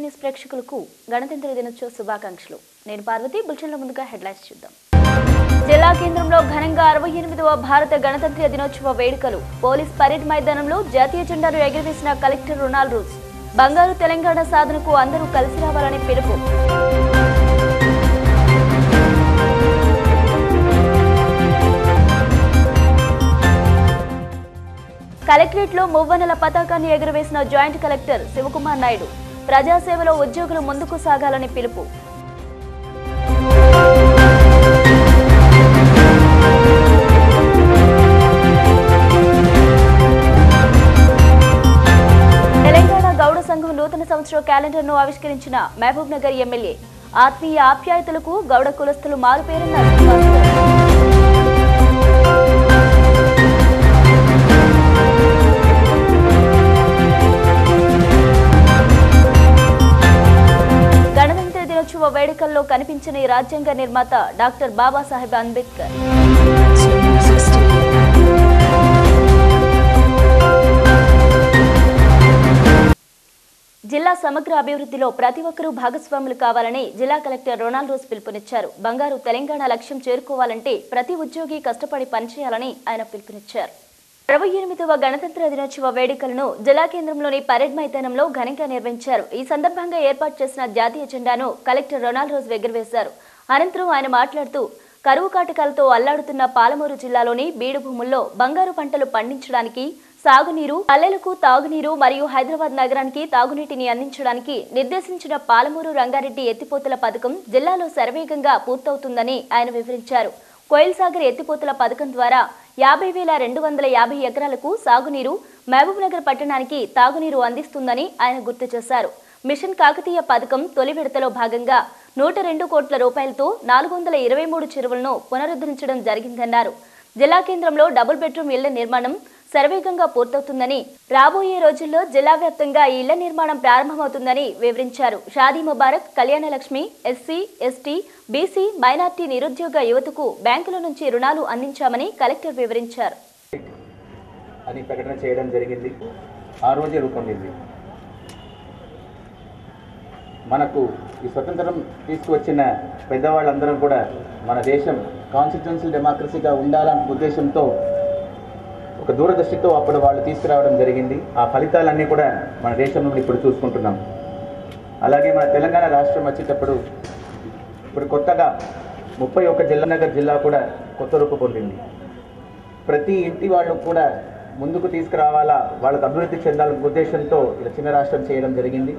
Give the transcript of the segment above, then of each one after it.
News ప్రేక్షకులకు గణతంత్ర దినోత్సవ శుభాకాంక్షలు నేను పార్వతి బులెటిన్ల ముందుగా హెడ్లైన్స్ చూద్దాం జిల్లా కేంద్రంలో ఘనంగా అరవై ఎనిమిదవ భారత గణతంత్ర దినోత్సవ వేడుకలు పోలీస్ పరేడ్ మైదానంలో జాతీయ జెండాను ఎగురవేసిన కలెక్టర్ రొనాల్డ్ రూస్ బంగారు తెలంగాణ సాధనకు అందరూ కలిసి రావాలని పిలుపు కలెక్టరేట్లో మువ్వనెల పతాకాన్ని ఎగురవేసిన జాయింట్ కలెక్టర్ శివకుమార్ నాయుడు ప్రజాసేవలో ఉద్యోగులు ముందుకు సాగాలని పిలుపు తెలంగాణ గౌడ సంఘం నూతన సంవత్సర క్యాలెండర్ను ఆవిష్కరించిన మహబూబ్ నగర్ ఎమ్మెల్యే ఆత్మీయ ఆప్యాయతలకు గౌడ కులస్తులు మారుపేరన్నారు గణతంత్ర దినోత్సవ వేడుకల్లో కనిపించిన ఈ రాజ్యాంగ నిర్మాత డాక్టర్ బాబాసాహెబ్ అంబేద్కర్ జిల్లా సమగ్ర అభివృద్ధిలో ప్రతి ఒక్కరూ భాగస్వాములు కావాలని జిల్లా కలెక్టర్ రొనాల్డ్ రోజ్ పిలుపునిచ్చారు బంగారు తెలంగాణ లక్ష్యం చేరుకోవాలంటే ప్రతి ఉద్యోగి కష్టపడి పనిచేయాలని ఆయన పిలుపునిచ్చారు అరవై ఎనిమిదవ గణతంత్ర దినోత్సవ వేడుకలను జిల్లా కేంద్రంలోని పరేడ్ మైదానంలో ఘనంగా నిర్వహించారు ఈ సందర్భంగా ఏర్పాటు చేసిన జాతీయ జెండాను కలెక్టర్ రొనాల్డ్ రోజ్ ఎగురవేశారు అనంతరం ఆయన మాట్లాడుతూ కరువు కాటకాలతో అల్లాడుతున్న పాలమూరు జిల్లాలోని బీడు భూముల్లో బంగారు పంటలు పండించడానికి సాగునీరు పల్లెలకు తాగునీరు మరియు హైదరాబాద్ నగరానికి తాగునీటిని అందించడానికి నిర్దేశించిన పాలమూరు రంగారెడ్డి ఎత్తిపోతల పథకం జిల్లాలో శరవేగంగా పూర్తవుతుందని ఆయన వివరించారు కోయిల్ సాగర్ ఎత్తిపోతల పథకం ద్వారా యాభై వేల రెండు వందల యాభై ఎకరాలకు సాగునీరు మహబూబ్ నగర్ పట్టణానికి తాగునీరు అందిస్తుందని ఆయన గుర్తు చేశారు మిషన్ కాకతీయ పథకం తొలి విడతలో భాగంగా నూట రెండు కోట్ల రూపాయలతో నాలుగు వందల ఇరవై మూడు చెరువులను పునరుద్ధరించడం జరిగిందన్నారు జిల్లా కేంద్రంలో డబుల్ బెడ్రూమ్ ఇళ్ల నిర్మాణం శరవేగంగా పూర్తవుతుందని రాబోయే రోజుల్లో జిల్లా వ్యాప్తంగా ఈ ఇళ్ల నిర్మాణం ప్రారంభమవుతుందని వివరించారు Shaadi Mubarak Kalyana Lakshmi SC ST BC minority నిరుద్యోగ యువతకు బ్యాంకుల నుంచి రుణాలు అందించామని కలెక్టర్ వివరించారు అని ప్రకటన చేయడం జరిగింది ఆ రోజే రూపొందింది మనకు ఈ స్వతంత్రం తీసుకువచ్చిన పెద్దవాళ్ళందరం కూడా మన దేశం కాన్స్టిట్యున్సీ డెమోక్రసీగా ఉండాలన్న ఉద్దేశంతో ఒక దూరదృష్టితో అప్పుడు వాళ్ళు తీసుకురావడం జరిగింది ఆ ఫలితాలన్నీ కూడా మన దేశంలో ఇప్పుడు చూసుకుంటున్నాం అలాగే మన తెలంగాణ రాష్ట్రం వచ్చేటప్పుడు ఇప్పుడు కొత్తగా ముప్పై ఒక్క జిల్లా నగర్ జిల్లా కూడా కొత్త రూపు పొందింది ప్రతి ఇంటి వాళ్ళు కూడా ముందుకు తీసుకురావాలా వాళ్ళకు అభివృద్ధి చెందాలనే ఉద్దేశంతో ఇలా చిన్న రాష్ట్రం చేయడం జరిగింది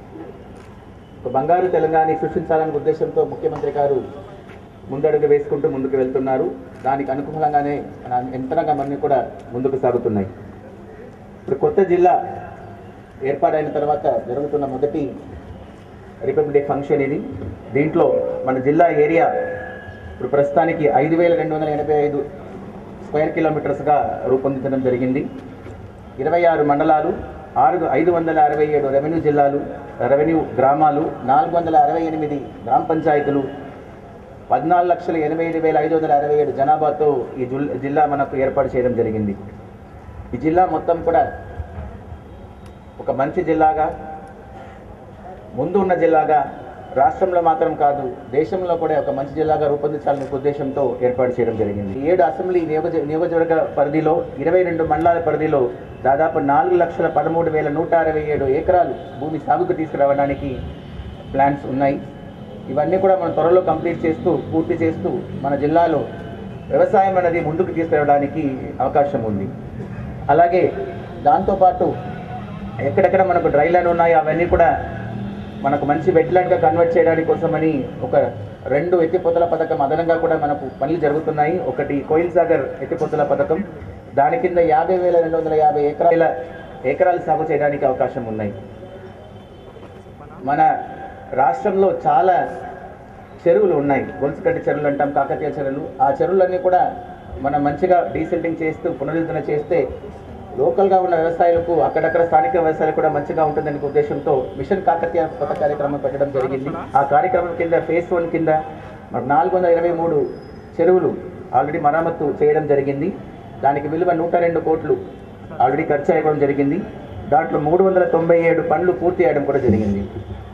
ఒక బంగారు తెలంగాణ సృష్టించాలనే ఉద్దేశంతో ముఖ్యమంత్రి గారు ముందడుగు వేసుకుంటూ ముందుకు వెళ్తున్నారు దానికి అనుకూలంగానే మన యంత్రాంగమన్నీ కూడా ముందుకు సాగుతున్నాయి ఇప్పుడు కొత్త జిల్లా ఏర్పాటైన తర్వాత జరుగుతున్న మొదటి రిపబ్లిక్ డే ఫంక్షన్ ఇది దీంట్లో మన జిల్లా ఏరియా ఇప్పుడు ప్రస్తుతానికి ఐదు వేల రెండు వందల ఎనభై ఐదు స్క్వేర్ కిలోమీటర్స్గా రూపొందించడం జరిగింది ఇరవై ఆరు మండలాలు ఆరు ఐదు వందల అరవై ఏడు రెవెన్యూ జిల్లాలు రెవెన్యూ గ్రామాలు నాలుగు వందల అరవై ఎనిమిది గ్రామ పంచాయతీలు పద్నాలుగు లక్షల ఎనభై ఐదు వేల ఐదు వందల అరవై ఏడు జనాభాతో ఈ జుల్- జిల్లా మనకు ఏర్పాటు చేయడం జరిగింది ఈ జిల్లా మొత్తం కూడా ఒక మంచి జిల్లాగా ముందు ఉన్న జిల్లాగా రాష్ట్రంలో మాత్రం కాదు దేశంలో కూడా ఒక మంచి జిల్లాగా రూపొందించాలనే ఉద్దేశంతో ఏర్పాటు చేయడం జరిగింది ఈ ఏడు అసెంబ్లీ నియోజ నియోజకవర్గ పరిధిలో ఇరవై రెండు మండలాల పరిధిలో దాదాపు నాలుగు లక్షల పదమూడు వేల నూట అరవై ఏడు ఎకరాలు భూమి సాగుకు తీసుకురావడానికి ప్లాన్స్ ఉన్నాయి ఇవన్నీ కూడా మనం త్వరలో కంప్లీట్ చేస్తూ పూర్తి చేస్తూ మన జిల్లాలో వ్యవసాయం అనేది ముందుకు తీసుకురావడానికి అవకాశం ఉంది అలాగే దాంతోపాటు ఎక్కడెక్కడ మనకు డ్రై ల్యాండ్ ఉన్నాయో అవన్నీ కూడా మనకు మంచి వెట్లాండ్గా కన్వర్ట్ చేయడానికి కోసమని ఒక రెండు ఎత్తిపోతల పథకం అదనంగా కూడా మనకు పనులు జరుగుతున్నాయి ఒకటి కోయిల్ సాగర్ ఎత్తిపోతల పథకం దాని కింద యాభై వేల రెండు వందల యాభై ఎకరాల ఎకరాలు సాగు చేయడానికి అవకాశం ఉన్నాయి మన రాష్ట్రంలో చాలా చెరువులు ఉన్నాయి గొలుసుకట్టి చెరువులు అంటాం కాకతీయ చెరువులు ఆ చెరువులన్నీ కూడా మనం మంచిగా డీసెల్టింగ్ చేస్తూ పునరుద్ధరణ చేస్తే లోకల్గా ఉన్న వ్యవసాయాలకు అక్కడక్కడ స్థానిక వ్యవసాయాలు కూడా మంచిగా ఉంటుందనే ఉద్దేశంతో మిషన్ కాకతీయ కొత్త కార్యక్రమం పెట్టడం జరిగింది ఆ కార్యక్రమం కింద ఫేజ్ వన్ కింద మనకు నాలుగు వందల ఇరవై మూడు చెరువులు ఆల్రెడీ మరమ్మత్తు చేయడం జరిగింది దానికి విలువ నూట రెండు కోట్లు ఆల్రెడీ ఖర్చు అయ్యడం జరిగింది దాంట్లో మూడు వందల తొంభై ఏడు పనులు పూర్తి చేయడం కూడా జరిగింది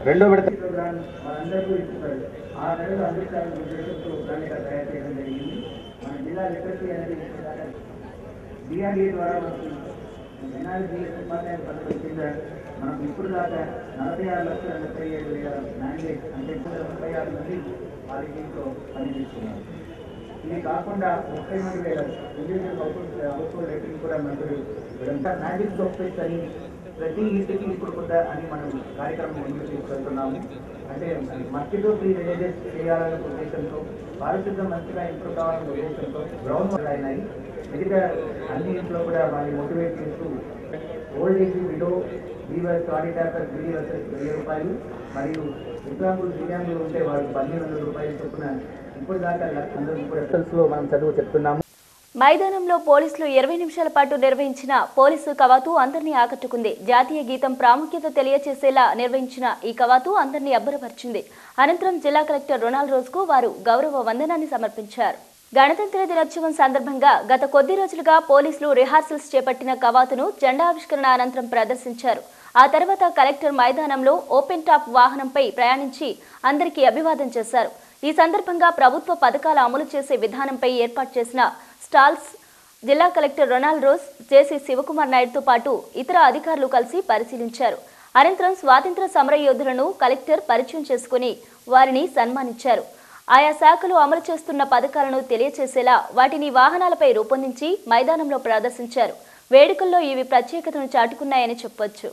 రెండో విడత ప్రోగ్రామ్ మనందరికీ ఇస్తున్నారు ఆ నెలలో అందించాలని ఉద్దేశంతో ప్రణాళిక తయారు చేయడం జరిగింది మన జిల్లా లిటరసీ అనేది డిఆర్డీఏ ద్వారా మనకి ఎన్ఆర్జీ ఉపాధ్యాయ పథకం కింద మనం ఇప్పుడు దాకా నలభై ఆరు లక్షల ముప్పై ఏడు వేల మ్యాండేట్ అంటే ఇప్పుడు ముప్పై ఆరు మంది వారి దీంట్లో పనిచేస్తున్నారు ఇది కాకుండా ముప్పై మూడు వేల ఇండివిజువల్ హౌస్ హౌస్హోల్డ్ రేటింగ్ కూడా మంత్రులు మ్యాజిక్ సాఫ్ట్వేర్స్ అని ప్రతి ఇంటికి ఇప్పుడు కొంత అని మనం కార్యక్రమం ముందుకు తీసుకెళ్తున్నాము అంటే మట్టితో ఫ్రీ విలేజెస్ చేయాలనే ఉద్దేశంతో పారిశుద్ధ్యం మంచిగా ఇంప్రూవ్ కావాలనే ఉద్దేశంతో గ్రౌండ్ వాటర్ అయినాయి మిగతా అన్ని ఇంట్లో కూడా వాళ్ళని మోటివేట్ చేస్తూ ఓల్డ్ ఏజ్ విడో వీవర్స్ ఆడిటాకర్ బిల్లి వర్సెస్ వెయ్యి రూపాయలు మరియు వికలాంగులు దివ్యాంగులు ఉంటే వాళ్ళకి పన్నెండు వందల రూపాయలు చొప్పున ఇప్పుడు దాకా అందరూ కూడా లో మనం చదువు చెప్తున్నాము మైదానంలో పోలీసులు ఇరవై నిమిషాల పాటు నిర్వహించిన పోలీసు కవాతు అందరినీ ఆకట్టుకుంది జాతీయ గీతం ప్రాముఖ్యత తెలియచేసేలా నిర్వహించిన ఈ కవాతు అందరినీ అబ్బరపరిచింది అనంతరం జిల్లా కలెక్టర్ రొనాల్డ్ రోజుకు వారు గౌరవ వందనాన్ని సమర్పించారు గణతంత్ర దినోత్సవం సందర్భంగా గత కొద్ది రోజులుగా పోలీసులు రిహార్సల్స్ చేపట్టిన కవాతును జెండా ఆవిష్కరణ అనంతరం ప్రదర్శించారు ఆ తర్వాత కలెక్టర్ మైదానంలో ఓపెన్ టాప్ వాహనంపై ప్రయాణించి అందరికీ అభివాదం చేశారు ఈ సందర్భంగా ప్రభుత్వ పథకాల అమలు చేసే విధానంపై ఏర్పాటు చేసిన స్టాల్స్ జిల్లా collector Ronald Rose JC Shivakumar నాయుడుతో పాటు ఇతర అధికారులు కలిసి పరిశీలించారు అనంతరం స్వాతంత్ర సమర యోధులను కలెక్టర్ పరిచయం చేసుకుని వారిని సన్మానించారు ఆయా శాఖలు అమలు చేస్తున్న పథకాలను తెలియచేసేలా వాటిని వాహనాలపై రూపొందించి మైదానంలో ప్రదర్శించారు వేడుకల్లో ఇవి ప్రత్యేకతను చాటుకున్నాయని చెప్పొచ్చు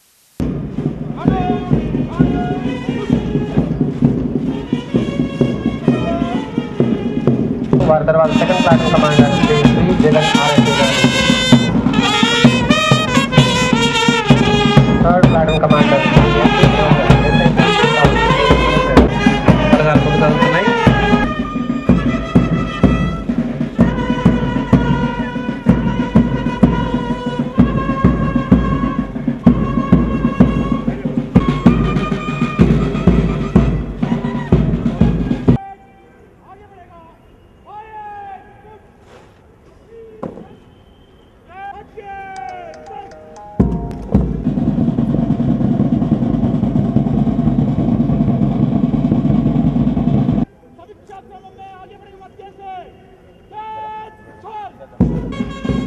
వారి తర్వాత second platoon commander Shri Shri Jagan RSC గారు third platoon commander Shri SP Joseph, SI పథకాలు కొనసాగుతున్నాయి समीक्षा क्रम में आगे बढ़ेंगे मध्य से तेज छोड़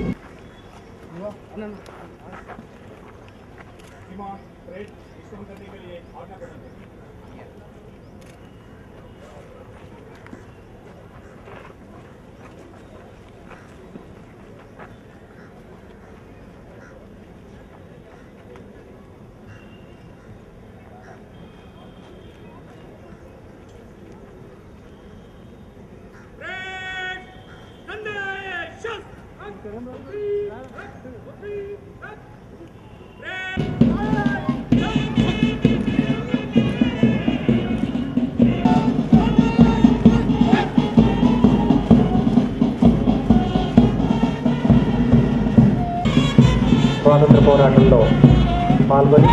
స్వాతంత్ర పోరాటంలో పాల్గొని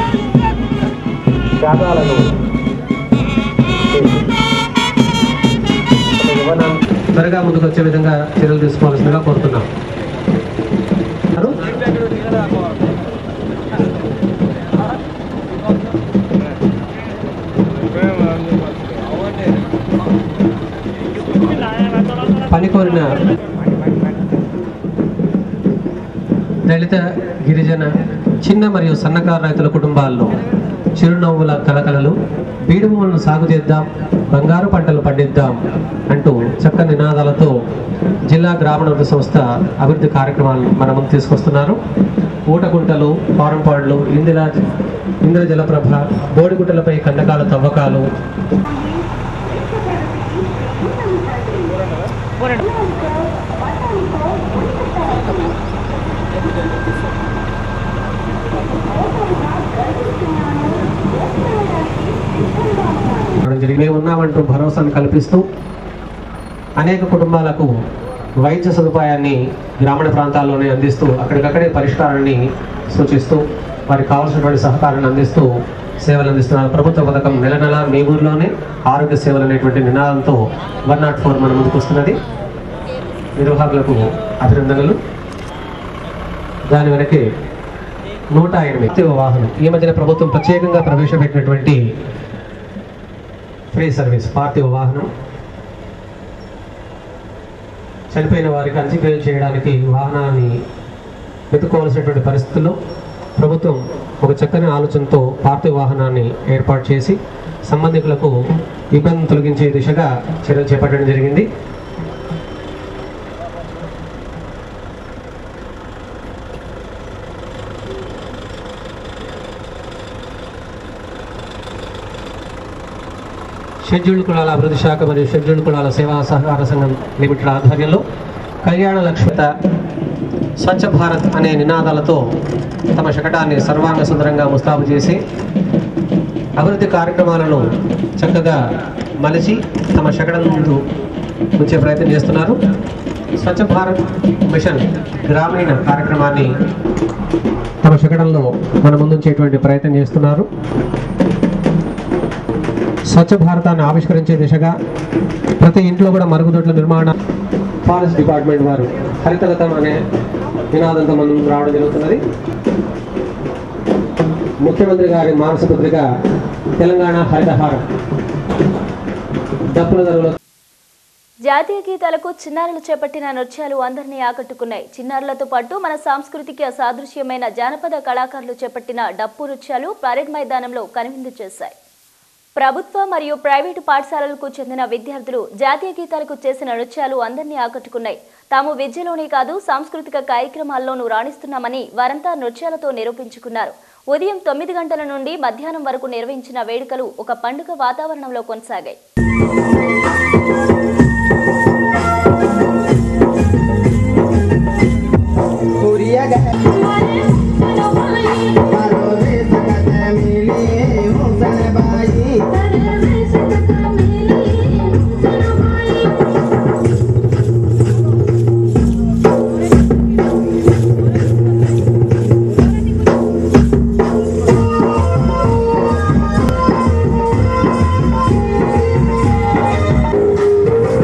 త్యాగాలను చేసి ఒక యువనాన్ని త్వరగా ముందుకు వచ్చే విధంగా చర్యలు తీసుకోవాల్సిందిగా కోరుతున్నాం పని కోరిన దళిత గిరిజన చిన్న మరియు సన్నకారు రైతుల కుటుంబాల్లో చిరునవ్వుల కలకలలు బీడు భూములను సాగు చేద్దాం బంగారు పంటలు పండిద్దాం అంటూ చక్కని నినాదాలతో జిల్లా గ్రామీణాభివృద్ధి సంస్థ అభివృద్ధి కార్యక్రమాలను మన ముందు తీసుకొస్తున్నారు ఊటగుంటలు పారంపాడులు ఇందిర ఇంద్ర జలప్రభ బోడిగుంటలపై కండకాల తవ్వకాలు మనం జరిగి మేము ఉన్నామంటూ భరోసాను కల్పిస్తూ అనేక కుటుంబాలకు వైద్య సదుపాయాన్ని గ్రామీణ ప్రాంతాల్లోనే అందిస్తూ అక్కడికక్కడే పరిష్కారాన్ని సూచిస్తూ వారికి కావాల్సినటువంటి సహకారాన్ని అందిస్తూ సేవలు అందిస్తున్నారు ప్రభుత్వ పథకం నెల నెల మీ ఊర్లోనే ఆరోగ్య సేవలు అనేటువంటి నినాదంతో వన్ నాట్ ఫోర్ మన ముందుకు వస్తున్నది నిర్వాహకులకు అభినందనలు దాని వెనకే నూట ఎనిమిది పార్థివ వాహనం ఈ మధ్యన ప్రభుత్వం ప్రత్యేకంగా ప్రవేశపెట్టినటువంటి ఫ్రీ సర్వీస్ పార్థివ వాహనం చనిపోయిన వారికి అంత్యక్రియలు చేయడానికి వాహనాన్ని వెతుక్కోవాల్సినటువంటి పరిస్థితుల్లో ప్రభుత్వం ఒక చక్కని ఆలోచనతో పార్థివ వాహనాన్ని ఏర్పాటు చేసి సంబంధికులకు ఇబ్బంది తొలగించే దిశగా చర్యలు చేపట్టడం జరిగింది షెడ్యూల్డ్ కులాల అభివృద్ధి శాఖ మరియు షెడ్యూల్డ్ కులాల సేవా సహకార సంఘం లిమిటెడ్ ఆధ్వర్యంలో కళ్యాణ లక్ష్మిత స్వచ్ఛ భారత్ అనే నినాదాలతో తమ శకటాన్ని సర్వాంగ సుందరంగా ముస్తాబు చేసి అభివృద్ధి కార్యక్రమాలను చక్కగా మలిచి తమ శకటం ముందు ఉంచే ప్రయత్నం చేస్తున్నారు స్వచ్ఛ భారత్ మిషన్ గ్రామీణ కార్యక్రమాన్ని తమ శకటంలో మన ముందుంచేటువంటి ప్రయత్నం చేస్తున్నారు స్వచ్ఛ భారతాన్ని ఆవిష్కరించే దిశగా ప్రతి ఇంట్లో కూడా మరుగుదొడ్ల నిర్మాణ ఫారెస్ట్ డిపార్ట్మెంట్ వారు హరితగతం అనే నినాదంతో మనం ముందుకు రావడం జరుగుతున్నది ముఖ్యమంత్రి గారి మానస పత్రిక తెలంగాణ హరితహారం డప్పుల ధరలో జాతీయ గీతాలకు చిన్నారులు చేపట్టిన నృత్యాలు అందరినీ ఆకట్టుకున్నాయి చిన్నారులతో పాటు మన సాంస్కృతిక సాదృశ్యమైన జానపద కళాకారులు చేపట్టిన డప్పు నృత్యాలు పరేడ్ మైదానంలో కనువిందు చేశాయి ప్రభుత్వ మరియు ప్రైవేటు పాఠశాలలకు చెందిన విద్యార్థులు జాతీయ గీతాలకు చేసిన నృత్యాలు అందరినీ ఆకట్టుకున్నాయి తాము విద్యలోనే కాదు సాంస్కృతిక కార్యక్రమాల్లోనూ రాణిస్తున్నామని వారంతా నృత్యాలతో నిరూపించుకున్నారు ఉదయం తొమ్మిది గంటల నుండి మధ్యాహ్నం వరకు నిర్వహించిన వేడుకలు ఒక పండుగ వాతావరణంలో కొనసాగాయి Thank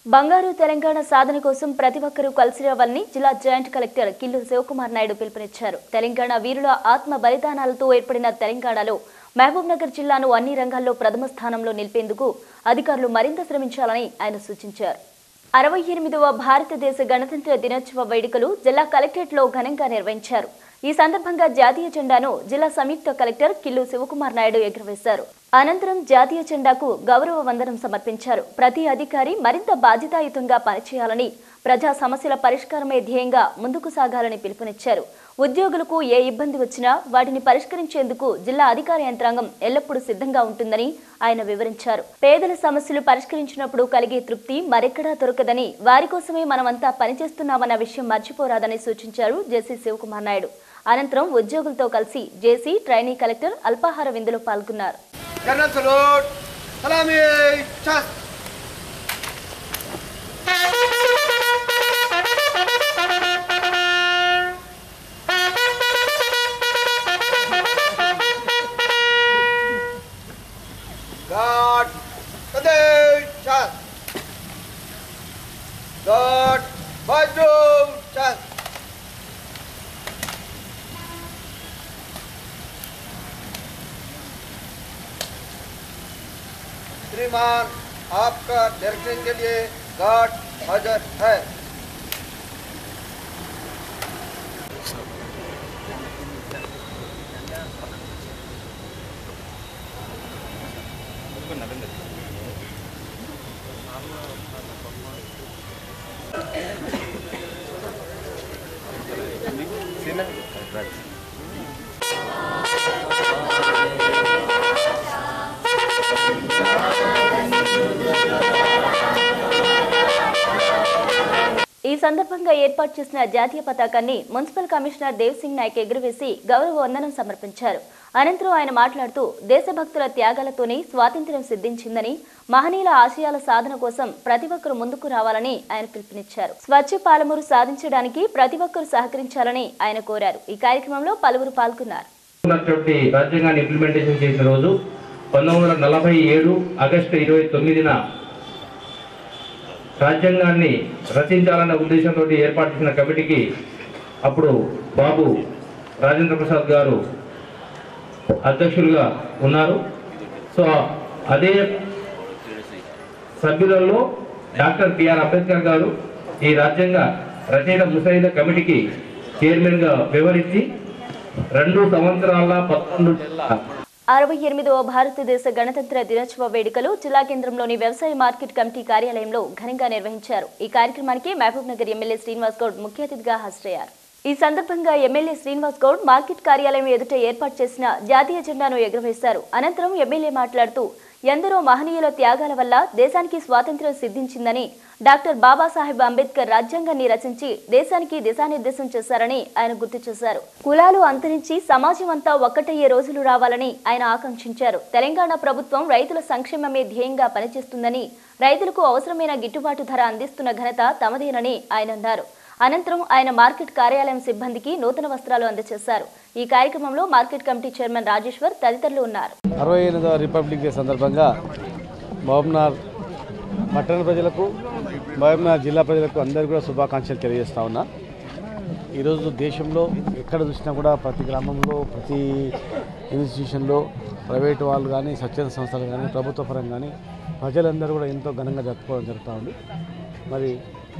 బంగారు తెలంగాణ సాధన కోసం ప్రతి ఒక్కరూ కలిసి రావాలని జిల్లా జాయింట్ కలెక్టర్ కిల్లు శివకుమార్ నాయుడు పిలుపునిచ్చారు తెలంగాణ వీరుల ఆత్మ బలిదానాలతో ఏర్పడిన తెలంగాణలో మహబూబ్ నగర్ జిల్లాను అన్ని రంగాల్లో ప్రథమ స్థానంలో నిలిపేందుకు అధికారులు మరింత శ్రమించాలని ఆయన సూచించారు అరవై ఎనిమిదవ భారతదేశ గణతంత్ర దినోత్సవ వేడుకలు జిల్లా కలెక్టరేట్లో ఘనంగా నిర్వహించారు ఈ సందర్భంగా జాతీయ జెండాను జిల్లా సంయుక్త కలెక్టర్ కిల్లు శివకుమార్ నాయుడు ఎగురవేశారు అనంతరం జాతీయ జెండాకు గౌరవ వందనం సమర్పించారు ప్రతి అధికారి మరింత బాధ్యతాయుతంగా పనిచేయాలని ప్రజా సమస్యల పరిష్కారమే ధ్యేయంగా ముందుకు సాగాలని పిలుపునిచ్చారు ఉద్యోగులకు ఏ ఇబ్బంది వచ్చినా వాటిని పరిష్కరించేందుకు జిల్లా అధికార యంత్రాంగం ఎల్లప్పుడూ సిద్ధంగా ఉంటుందని ఆయన వివరించారు పేదల సమస్యలు పరిష్కరించినప్పుడు కలిగే తృప్తి మరెక్కడా దొరకదని వారి కోసమే మనమంతా పనిచేస్తున్నామన్న విషయం మర్చిపోరాదని సూచించారు జేసీ శివకుమార్ నాయుడు అనంతరం ఉద్యోగులతో కలిసి జేసీ ట్రైనీ కలెక్టర్ అల్పాహార విందులో పాల్గొన్నారు General salute. Salami. Chas. God. Kadesh. Chas. God. Baju. Chas. श्रीमान आपका डायरेक्शन के लिए गार्ड हाजिर है ఈ సందర్భంగా ఏర్పాటు చేసిన జాతీయ పతాకాన్ని మున్సిపల్ కమిషనర్ దేవ్ సింగ్ నాయక్ ఎగురవేసి గౌరవ వందనం సమర్పించారు అనంతరం ఆయన మాట్లాడుతూ దేశభక్తుల త్యాగాలతోనే స్వాతంత్ర్యం సిద్ధించిందని మహనీయుల ఆశయాల సాధన కోసం ప్రతి ఒక్కరూ ముందుకు రావాలని ఆయన పిలుపునిచ్చారు స్వచ్ఛ పాలమూరు సాధించడానికి ప్రతి ఒక్కరూ సహకరించాలని ఆయన కోరారు ఈ కార్యక్రమంలో పలువురు పాల్గొన్నారు ఉన్నటువంటి రాజ్యాంగాన్ని ఇంప్లిమెంటేషన్ చేసిన రోజు పంతొమ్మిది వందల నలభై ఏడు ఆగస్టు ఇరవై తొమ్మిదిన రాజ్యాంగాన్ని రచించాలన్న ఉద్దేశంతో ఏర్పాటు చేసిన కమిటీకి అప్పుడు బాబు రాజేంద్ర ప్రసాద్ గారు అధ్యక్షులుగా ఉన్నారు సో అదే సభ్యులలో డాక్టర్ బిఆర్ అంబేద్కర్ గారు ఈ రాజ్యాంగ రచయిత ముసాయిదా కమిటీకి చైర్మన్గా వివరించి రెండు సంవత్సరాల పదకొండు నెలల అరవై ఎనిమిదవ భారతదేశ గణతంత్ర దినోత్సవ వేడుకలు జిల్లా కేంద్రంలోని వ్యవసాయ మార్కెట్ కమిటీ కార్యాలయంలో ఘనంగా నిర్వహించారు ఈ కార్యక్రమానికి మహబూబ్ నగర్ ఎమ్మెల్యే శ్రీనివాస్ గౌడ్ ముఖ్య అతిథిగా హాజరయ్యారు ఈ సందర్భంగా ఎమ్మెల్యే శ్రీనివాస్ గౌడ్ మార్కెట్ కార్యాలయం ఎదుట ఏర్పాటు చేసిన జాతీయ జెండాను ఎగురవేశారు అనంతరం ఎమ్మెల్యే మాట్లాడుతూ ఎందరో మహనీయుల త్యాగాల వల్ల దేశానికి స్వాతంత్ర్యం సిద్ధించిందని డాక్టర్ బాబాసాహెబ్ అంబేద్కర్ రాజ్యాంగాన్ని రచించి దేశానికి దిశానిర్దేశం చేశారని ఆయన గుర్తు చేశారు కులాలు అంతరించి సమాజం అంతా ఒక్కటయ్యే రోజులు రావాలని ఆయన ఆకాంక్షించారు తెలంగాణ ప్రభుత్వం రైతుల సంక్షేమమే ధ్యేయంగా పనిచేస్తుందని రైతులకు అవసరమైన గిట్టుబాటు ధర అందిస్తున్న ఘనత తమదేనని ఆయన అన్నారు అనంతరం ఆయన మార్కెట్ కార్యాలయం సిబ్బందికి నూతన వస్త్రాలు అందజేశారు ఈ కార్యక్రమంలో మార్కెట్ కమిటీ చైర్మన్ రాజేశ్వర్ తదితరులు ఉన్నారు అరవై ఎనిమిదవ రిపబ్లిక్ డే సందర్భంగా మహబూబ్నార్ పట్టణ ప్రజలకు మహబూబ్నార్ జిల్లా ప్రజలకు అందరూ కూడా శుభాకాంక్షలు తెలియజేస్తా ఉన్నా ఈరోజు దేశంలో ఎక్కడ చూసినా కూడా ప్రతి గ్రామంలో ప్రతి ఇన్స్టిట్యూషన్లో ప్రైవేటు వాళ్ళు కానీ స్వచ్ఛంద సంస్థలు కానీ ప్రభుత్వ పరంగా కానీ ప్రజలందరూ కూడా ఎంతో ఘనంగా జరుపుకోవడం జరుగుతూ ఉంది మరి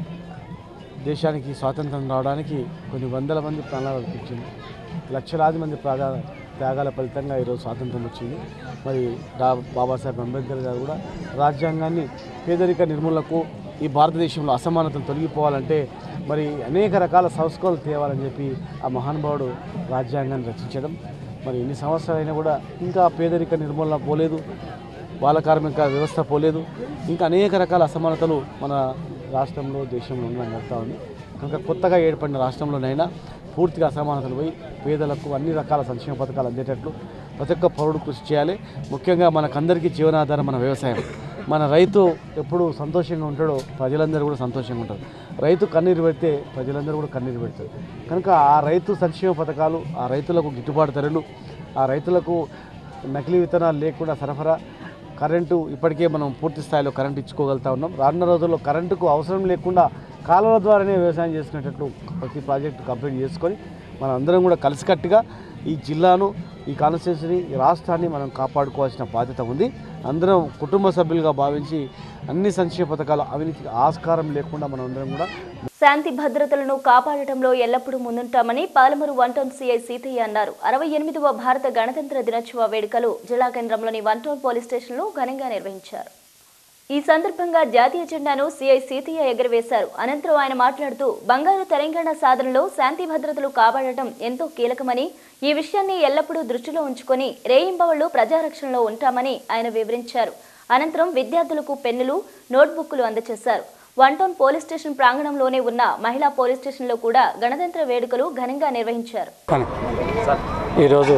దేశానికి స్వాతంత్రం రావడానికి కొన్ని వందల మంది ప్రాణాలు అర్పించింది లక్షలాది మంది ప్రాణా త్యాగాల ఫలితంగా ఈరోజు స్వాతంత్రం వచ్చింది మరి డా బాబాసాహెబ్ అంబేద్కర్ గారు కూడా రాజ్యాంగాన్ని పేదరిక నిర్మూలనకు ఈ భారతదేశంలో అసమానతలు తొలగిపోవాలంటే మరి అనేక రకాల సంస్కరణలు తేవాలని చెప్పి ఆ మహానుభావుడు రాజ్యాంగాన్ని రచించడం మరి ఎన్ని సంవత్సరాలైనా కూడా ఇంకా పేదరిక నిర్మూలన పోలేదు బాల కార్మిక వ్యవస్థ పోలేదు ఇంకా అనేక రకాల అసమానతలు మన రాష్ట్రంలో దేశంలో ఉండడం జరుగుతూ ఉంది కనుక కొత్తగా ఏర్పడిన రాష్ట్రంలోనైనా పూర్తిగా అసమానతలు పోయి పేదలకు అన్ని రకాల సంక్షేమ పథకాలు అందేటట్లు ప్రతి ఒక్క పౌరుడు కృషి చేయాలి ముఖ్యంగా మనకందరికీ జీవనాధారం మన వ్యవసాయం మన రైతు ఎప్పుడు సంతోషంగా ఉంటాడో ప్రజలందరూ కూడా సంతోషంగా ఉంటారు రైతు కన్నీరు పెడితే ప్రజలందరూ కూడా కన్నీరు పెడతారు కనుక ఆ రైతు సంక్షేమ పథకాలు ఆ రైతులకు గిట్టుబాటు ధరలు ఆ రైతులకు నకిలీ విత్తనాలు లేకుండా సరఫరా కరెంటు ఇప్పటికే మనం పూర్తి స్థాయిలో కరెంటు ఇచ్చుకోగలుగుతా ఉన్నాం రానున్న రోజుల్లో కరెంటుకు అవసరం లేకుండా కాలువల ద్వారానే వ్యవసాయం చేసుకునేటట్లు ప్రతి ప్రాజెక్టు కంప్లీట్ చేసుకొని మనం అందరం కూడా కలిసికట్టుగా ఈ జిల్లాను ఈ కాన్స్టిట్యూన్సీని ఈ రాష్ట్రాన్ని మనం కాపాడుకోవాల్సిన బాధ్యత ఉంది అందరం కుటుంబ సభ్యులుగా భావించి అన్ని సంక్షేమ పథకాలు అవినీతికి ఆస్కారం లేకుండా మనం అందరం కూడా శాంతి భద్రతలను కాపాడటంలో ఎల్లప్పుడూ ముందుంటామని Palamuru one town CI Seethaiah అన్నారు అరవై ఎనిమిదవ భారత గణతంత్ర దినోత్సవ వేడుకలు జిల్లా కేంద్రంలోని వన్ టౌన్ పోలీస్ స్టేషన్లో ఘనంగా నిర్వహించారు ఈ సందర్భంగా జాతీయ జెండాను సీఐ సీతయ్య ఎగురవేశారు అనంతరం ఆయన మాట్లాడుతూ బంగారు తెలంగాణ సాధనలో శాంతి భద్రతలు కాపాడటం ఎంతో కీలకమని ఈ విషయాన్ని ఎల్లప్పుడూ దృష్టిలో ఉంచుకొని రేయింబవళ్లు ప్రజారక్షణలో ఉంటామని ఆయన వివరించారు అనంతరం విద్యార్థులకు పెన్నులు నోట్బుక్లు అందజేశారు వన్ టౌన్ పోలీస్ స్టేషన్ ప్రాంగణంలోనే ఉన్న మహిళా పోలీస్ స్టేషన్లో కూడా గణతంత్ర వేడుకలు ఘనంగా నిర్వహించారు కానీ ఈరోజు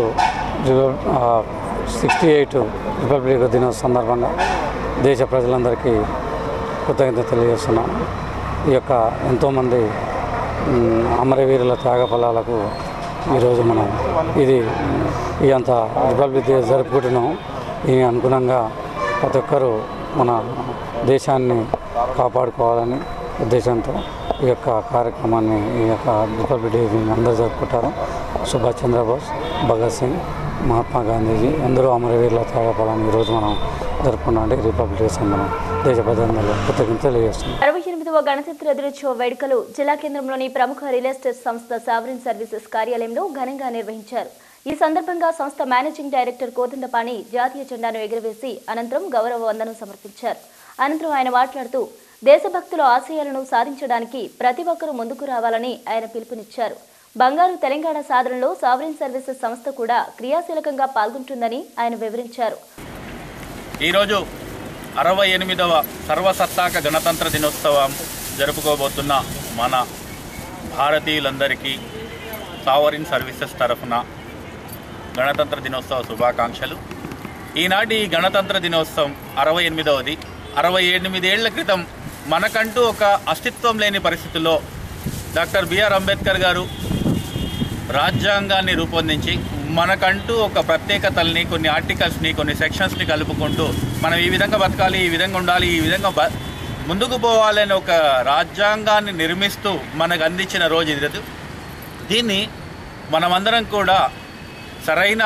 సిక్స్టీ ఎయిట్ రిపబ్లిక్ దినోత్సవం సందర్భంగా దేశ ప్రజలందరికీ కృతజ్ఞత తెలియజేస్తున్నాం ఈ యొక్క ఎంతోమంది మ్, అమరవీరుల త్యాగ ఫలాలకు ఈరోజు మనం ఇది ఈ అంత రిపబ్లిక్ డే జరుపుకుంటున్నాం ఈ అనుగుణంగా ప్రతి ఒక్కరూ మన దేశాన్ని కాపాడుకోవాలని ఉద్దేశంతో ఈ యొక్క కార్యక్రమాన్ని ఈ యొక్క రిపబ్లిక్ డే అందరూ జరుపుకుంటారు సుభాష్ చంద్రబోస్ భగత్ సింగ్ మహాత్మా గాంధీజీ ఎందరో అమరవీరుల త్యాగఫలాన్ని ఈరోజు మనం జరుపుకున్నాం అంటే రిపబ్లిక్ డే మనం దేశ ప్రజలందరూ కృతజ్ఞతలు తెలియజేస్తున్నాం అరవై ఎనిమిదవ గణతంత్ర దినోత్సవ వేడుకలు జిల్లా కేంద్రంలోని ప్రముఖ రియల్ ఎస్టేట్ సంస్థ సావరిన్ సర్వీసెస్ కార్యాలయంలో ఘనంగా నిర్వహించారు ఈ సందర్భంగా సంస్థ మేనేజింగ్ డైరెక్టర్ కోదండపాణి జాతీయ జెండాను ఎగురవేసి అనంతరం గౌరవ వందనం సమర్పించారు అనంతరం ఆయన మాట్లాడుతూ దేశభక్తుల ఆశయాలను సాధించడానికి ప్రతి ఒక్కరూ ముందుకు రావాలని ఆయన పిలుపునిచ్చారు బంగారు తెలంగాణ సాధనలో సావరిన్ సర్వీసెస్ సంస్థ కూడా క్రియాశీలకంగా పాల్గొంటుందని ఆయన వివరించారు ఈరోజు అరవై ఎనిమిదవ సర్వసత్తాక గణతంత్ర దినోత్సవం జరుపుకోబోతున్న మన భారతీయులందరికీ సావరిన్ సర్వీసెస్ తరఫున గణతంత్ర దినోత్సవ శుభాకాంక్షలు ఈనాటి ఈ గణతంత్ర దినోత్సవం అరవై ఎనిమిదవది అరవై ఎనిమిదేళ్ల క్రితం మనకంటూ ఒక అస్తిత్వం లేని పరిస్థితుల్లో డాక్టర్ బిఆర్ అంబేద్కర్ గారు రాజ్యాంగాన్ని రూపొందించి మనకంటూ ఒక ప్రత్యేకతల్ని కొన్ని ఆర్టికల్స్ని కొన్ని సెక్షన్స్ని కలుపుకుంటూ మనం ఈ విధంగా బతకాలి ఈ విధంగా ఉండాలి ఈ విధంగా బ ముందుకు పోవాలని ఒక రాజ్యాంగాన్ని నిర్మిస్తూ మనకు అందించిన రోజు ఇది రోజు. దీన్ని మనమందరం కూడా సరైన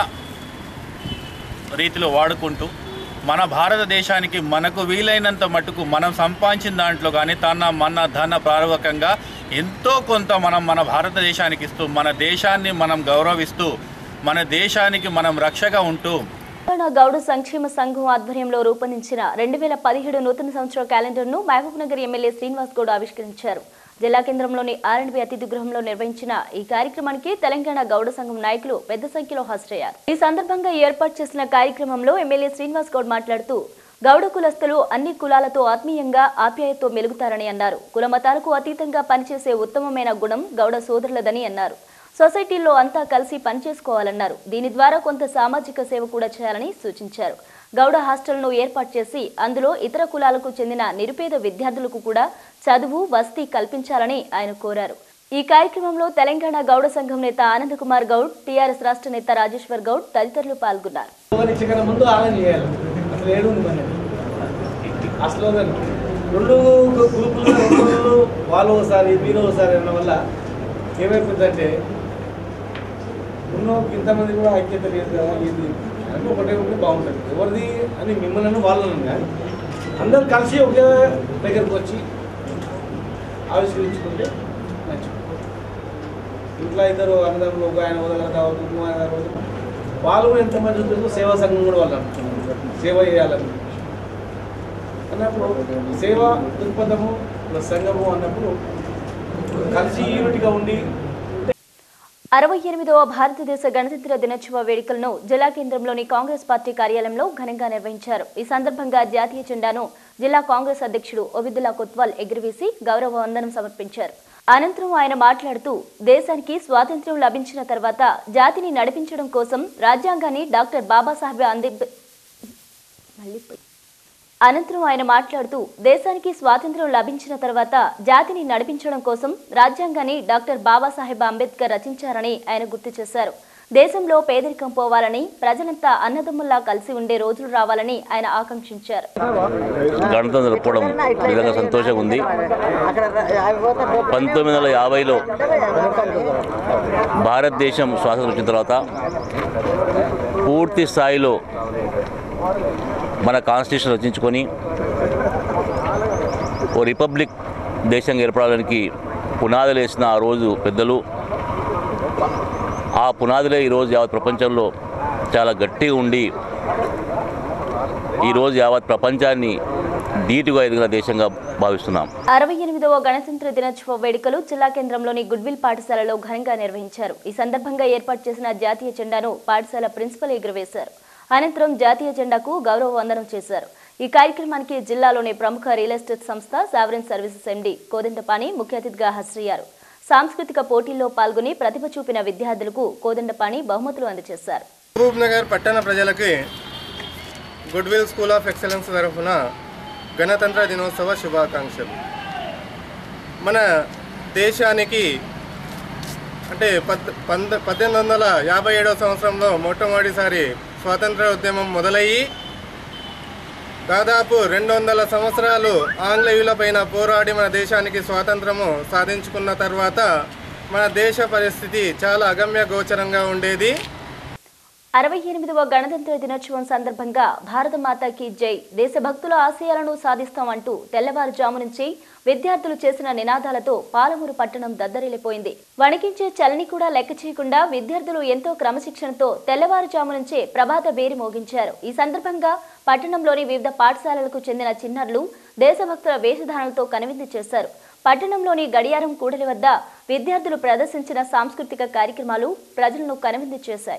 రీతిలో వాడుకుంటూ మన భారతదేశానికి మనకు వీలైనంత మటుకు మనం సంపాదించిన దాంట్లో కానీ తన మన ధన ప్రారవకంగా ఎంతో కొంత మనం మన భారతదేశానికి ఇస్తూ మన దేశాన్ని మనం గౌరవిస్తూ మన దేశానికి మనం రక్షగా ఉంటూ తెలంగాణ గౌడ సంక్షేమ సంఘం ఆధ్వర్యంలో రూపొందించిన రెండు వేల పదిహేడు నూతన సంవత్సర క్యాలెండర్ను మహబూబ్ నగర్ ఎమ్మెల్యే శ్రీనివాస్ గౌడ్ ఆవిష్కరించారు జిల్లా కేంద్రంలోని ఆర్ఎండ్బి అతిథి గృహంలో నిర్వహించిన ఈ కార్యక్రమానికి తెలంగాణ గౌడ సంఘం నాయకులు పెద్ద సంఖ్యలో హాజరయ్యారు ఈ సందర్భంగా ఏర్పాటు చేసిన కార్యక్రమంలో ఎమ్మెల్యే శ్రీనివాస్ గౌడ్ మాట్లాడుతూ గౌడ కులస్తులు అన్ని కులాలతో ఆత్మీయంగా ఆప్యాయతతో మెలుగుతారని అన్నారు కుల మతాలకు అతీతంగా పనిచేసే ఉత్తమమైన గుణం గౌడ సోదరులదని అన్నారు సొసైటీలో అంతా కలిసి పనిచేసుకోవాలన్నారు దీని ద్వారా కొంత సామాజిక సేవ కూడా చేయాలని సూచించారు గౌడ హాస్టల్ను ఏర్పాటు చేసి అందులో ఇతర కులాలకు చెందిన నిరుపేద విద్యార్థులకు కూడా చదువు వసతి కల్పించాలని ఆయన కోరారు ఈ కార్యక్రమంలో తెలంగాణ గౌడ సంఘం నేత ఆనందకుమార్ గౌడ్ టీఆర్ఎస్ రాష్ట్ర నేత రాజేశ్వర్ గౌడ్ తదితరులు పాల్గొన్నారు ఇచ్చకన్నా ముందు ఆలోచన చేయాలి అసలు ఏడు ఉంది మన అసలు రెండు గ్రూపులు రెండు వాళ్ళు ఒకసారి మీరు ఒకసారి అన్న వల్ల ఏమైపోతుందంటే ఉన్న ఇంతమంది కూడా ఐక్యత లేదు కదా ఇది అని ఒకటే ఉంటే బాగుంటుంది ఎవరిది అని మిమ్మల్ని వాళ్ళను కానీ అందరు కలిసి ఒకే దగ్గరకు వచ్చి ఆవిష్కరించుకుంటే మంచిది ఇంట్లో ఇద్దరు అన్నదమ్ములు ఒక ఆయన వదల కావచ్చు ఇంకో ఆయన కావచ్చు వాళ్ళు కూడా ఎంతమంది ఉంటుందో సేవా సంఘం కూడా వాళ్ళు అనుకుంటున్నారు సేవ చేయాలని అన్నప్పుడు సేవా దృక్పథము ప్లస్ సంఘము అన్నప్పుడు కలిసి యూనిట్గా ఉండి అరవై ఎనిమిదవ భారతదేశ గణతంత్ర దినోత్సవ వేడుకలను జిల్లా కేంద్రంలోని కాంగ్రెస్ పార్టీ కార్యాలయంలో ఘనంగా నిర్వహించారు ఈ సందర్భంగా జాతీయ జెండాను జిల్లా కాంగ్రెస్ అధ్యక్షుడు ఒబిదుల్లా కొత్వాల్ ఎగురవేసి గౌరవ వందనం సమర్పించారు అనంతరం ఆయన మాట్లాడుతూ దేశానికి స్వాతంత్ర్యం లభించిన తర్వాత జాతిని నడిపించడం కోసం రాజ్యాంగాన్ని డాక్టర్ బాబాసాహెబ్ అంబేద్కర్ మళ్ళీ పోయి. అనంతరం ఆయన మాట్లాడుతూ దేశానికి స్వాతంత్ర్యం లభించిన తర్వాత జాతిని నడిపించడం కోసం రాజ్యాంగాన్ని డాక్టర్ బాబాసాహెబ్ అంబేద్కర్ రచించారని ఆయన గుర్తు చేశారు దేశంలో పేదరికం పోవాలని ప్రజలంతా అన్నదమ్ముల్లా కలిసి ఉండే రోజులు రావాలని ఆయన ఆకాంక్షించారు గణతంత్రం జరుపుకోవడం నిజంగా సంతోషంగా ఉంది పంతొమ్మిది వందల యాభైలో భారతదేశం స్వాతంత్రం వచ్చిన తర్వాత పూర్తి స్థాయిలో మన కాన్స్టిట్యూషన్ రచించుకొని ఓ రిపబ్లిక్ దేశంగా ఏర్పడడానికి పునాదులు వేసిన ఆ రోజు పెద్దలు ఆ పునాదులే ఈరోజు యావత్ ప్రపంచంలో చాలా గట్టిగా ఉండి ఈరోజు యావత్ ప్రపంచాన్ని ధీటుగా ఎదిగిన దేశంగా భావిస్తున్నాం అరవై ఎనిమిదవ గణతంత్ర దినోత్సవ వేడుకలు జిల్లా కేంద్రంలోని గుడ్విల్ పాఠశాలలో ఘనంగా నిర్వహించారు ఈ సందర్భంగా ఏర్పాటు చేసిన జాతీయ జెండాను పాఠశాల ప్రిన్సిపల్ ఎగురవేశారు అనంతరం జాతీయ జెండాకు గౌరవ వందనం చేశారు ఈ కార్యక్రమానికి జిల్లాలోని ప్రముఖ రియల్ ఎస్టేట్ సంస్థ సావరెన్ సర్వీసెస్ ఎండి కోదండపాణి ముఖ్య అతిథిగా హాజరయ్యారు సాంస్కృతిక పోటీల్లో పాల్గొని ప్రతిభ చూపిన విద్యార్థులకు కోదండపాణి బహుమతులు అందజేశారు మహబూబ్ నగర్ పట్టణ ప్రజలకి గుడ్విల్ స్కూల్ ఆఫ్ ఎక్సలెన్స్ తరఫున గణతంత్ర దినోత్సవ శుభాకాంక్షలు మన దేశానికి అంటే పద్ పంద పద్దెనిమిది వందల యాభై ఏడవ సంవత్సరంలో మొట్టమొదటిసారి స్వాతంత్ర ఉద్యమం మొదలయ్యి దాదాపు రెండు వందల సంవత్సరాలు ఆంగ్లేయులపైన పోరాడి మన దేశానికి స్వాతంత్రము సాధించుకున్న తర్వాత మన దేశ పరిస్థితి చాలా అగమ్య గోచరంగా ఉండేది అరవై ఎనిమిదవ గణతంత్ర దినోత్సవం సందర్భంగా భారత మాతాకి జై దేశభక్తుల ఆశయాలను సాధిస్తామంటూ తెల్లవారుజాము నుంచి విద్యార్థులు చేసిన నినాదాలతో పాలమూరు పట్టణం దద్దరిల్లిపోయింది వణికించే చలిని కూడా లెక్క చేయకుండా విద్యార్థులు ఎంతో క్రమశిక్షణతో తెల్లవారుజాము నుంచే ప్రభాత వేరి మోగించారు ఈ సందర్భంగా పట్టణంలోని వివిధ పాఠశాలలకు చెందిన చిన్నారులు దేశభక్తుల వేషధారణలతో కనువిందు చేశారు పట్టణంలోని గడియారం కూడలి వద్ద విద్యార్థులు ప్రదర్శించిన సాంస్కృతిక కార్యక్రమాలు ప్రజలను కనువిందు చేశాయి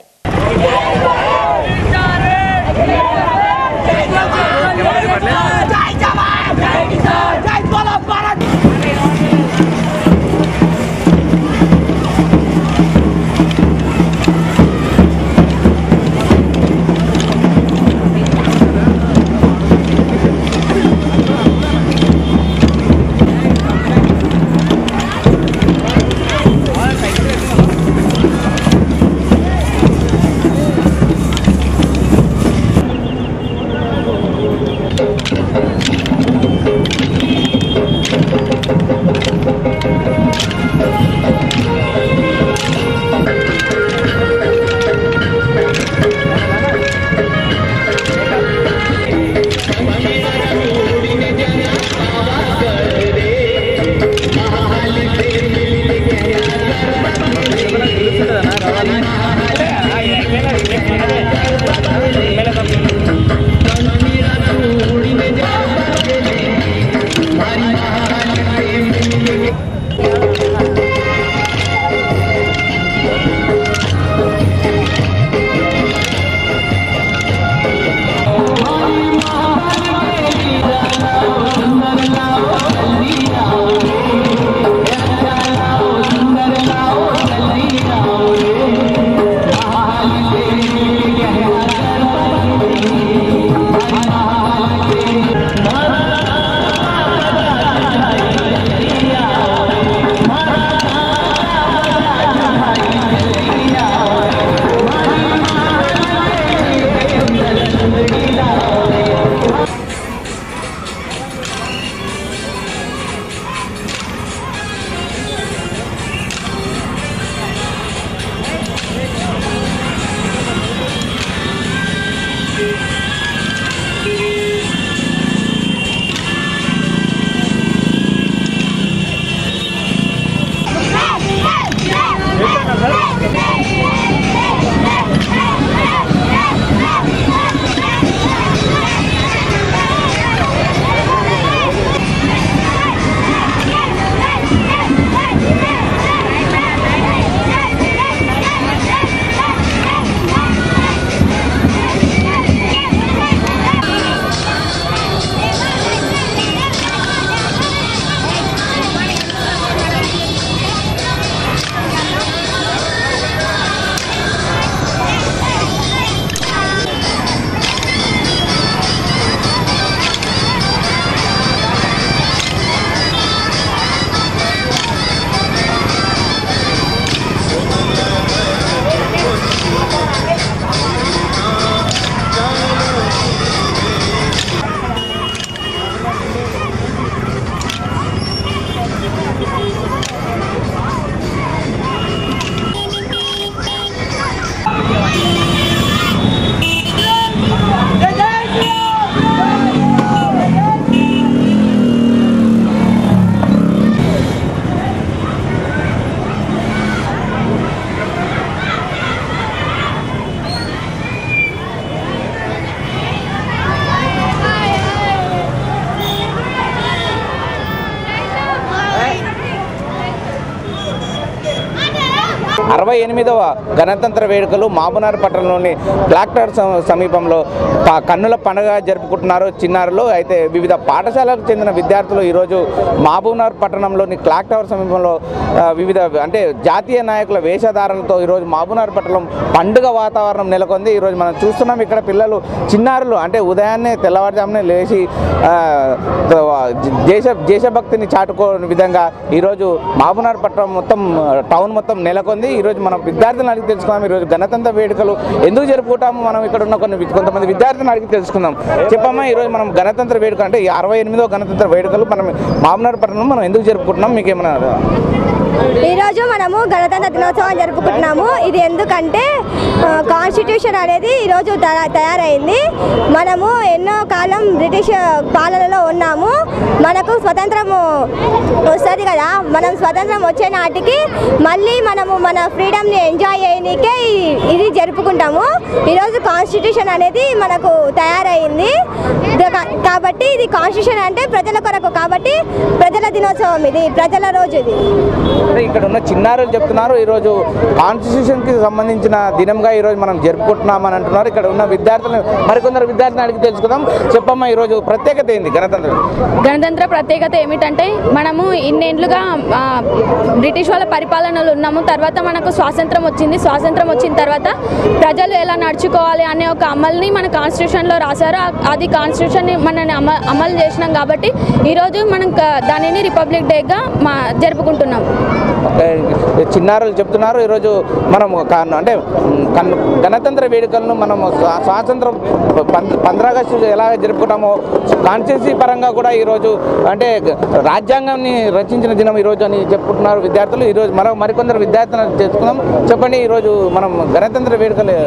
అరవై ఎనిమిదవ గణతంత్ర వేడుకలు మాబునార్ పట్టణంలోని క్లాక్ టవర్ సమ- సమీపంలో ప- కన్నుల పండుగ జరుపుకుంటున్నారు చిన్నారులు అయితే వివిధ పాఠశాలకు చెందిన విద్యార్థులు ఈరోజు మహబూబ్నగర్ పట్టణంలోని క్లాక్ టవర్ సమీపంలో ఆ, వివిధ అంటే జాతీయ నాయకుల వేషధారణలతో ఈరోజు మహబూబ్నగర్ పట్టణం పండుగ వాతావరణం నెలకొంది ఈరోజు మనం చూస్తున్నాం ఇక్కడ పిల్లలు చిన్నారులు అంటే ఉదయాన్నే తెల్లవారుజామునే లేచి ఆ, దేశ దేశభక్తిని చాటుకోని విధంగా ఈరోజు మహబూబ్నగర్ పట్టణం మొత్తం టౌన్ మొత్తం నెలకొంది ఈరోజు మనం విద్యార్థులను అడిగి తెలుసుకుందాం ఈరోజు గణతంత్ర వేడుకలు ఎందుకు జరుపుకుంటాము మనం ఇక్కడ ఉన్న కొన్ని వి- కొంతమంది విద్యార్థులను అడిగి తెలుసుకుందాం చెప్పమ్మా ఈరోజు మనం గణతంత్ర వేడుక అంటే ఈ అరవై ఎనిమిదో గణతంత్ర వేడుకలు మనం మహబూబ్నగర్ పట్టణం మనం ఎందుకు జరుపుకుంటున్నాం మీకు ఏమైనా ఈరోజు మనము గణతంత్ర దినోత్సవం జరుపుకుంటున్నాము ఇది ఎందుకంటే ఆ, కాన్స్టిట్యూషన్ అనేది ఈరోజు తయా- తయారైంది మనము ఎన్నో కాలం బ్రిటిష్ పాలనలో ఉన్నాము మనకు స్వతంత్రము వస్తుంది కదా మనం స్వతంత్రం వచ్చే నాటికి మళ్ళీ మనము మన ఫ్రీడమ్ని ఎంజాయ్ చేయనీకే ఈ- ఇది జరుపుకుంటాము ఈరోజు కాన్స్టిట్యూషన్ అనేది మనకు తయారైంది ద- కా- కాబట్టి ఇది కాన్స్టిట్యూషన్ అంటే ప్రజల కొరకు కాబట్టి ప్రజల దినోత్సవం ఇది ప్రజల రోజు ఇది అంటే ఇక్కడ ఉన్న చిన్నారులు చెప్తున్నారు ఈరోజు కాన్స్టిట్యూషన్కి సంబంధించిన దినంగా ఈరోజు మనం జరుపుకుంటున్నామని అంటున్నారు ఇక్కడ ఉన్న విద్యార్థులు మరికొందరు విద్యార్థులను అడిగి తెలుసుకుందాం చెప్పమ్మా ఈరోజు ప్రత్యేకత ఏంది గణతంత్ర గణతంత్ర ప్రత్యేకత ఏమిటంటే మనము ఇన్నేండ్లుగా ఆ, బ్రిటిష్ వాళ్ళ పరిపాలనలో ఉన్నాము తర్వాత మనకు స్వాతంత్రం వచ్చింది స్వాతంత్రం వచ్చిన తర్వాత ప్రజలు ఎలా నడుచుకోవాలి అనే ఒక అమల్ని మన కాన్స్టిట్యూషన్లో రాశారు ఆ- అది కాన్స్టిట్యూషన్ మనని అమ అమలు చేసినాం కాబట్టి ఈరోజు మనం క- దానిని రిపబ్లిక్ డేగా మా జరుపుకుంటున్నాం ఏ, చిన్నారులు చెప్తున్నారు ఈరోజు మనం కా- అంటే మ్, కన్- గణతంత్ర వేడుకలను మనం స్వా- స్వాతంత్రం పం- పంద్రా ఆగస్టు ఎలా జరుపుకుంటామో కాన్స్టిట్యూన్సీ పరంగా కూడా ఈరోజు అంటే రాజ్యాంగాన్ని రచించిన దినం ఈరోజు అని చెప్పుకుంటున్నారు విద్యార్థులు ఈరోజు మరో మరికొందరు విద్యార్థులను తెలుసుకుందాం చెప్పండి ఈరోజు మనం గణతంత్ర వేడుకలు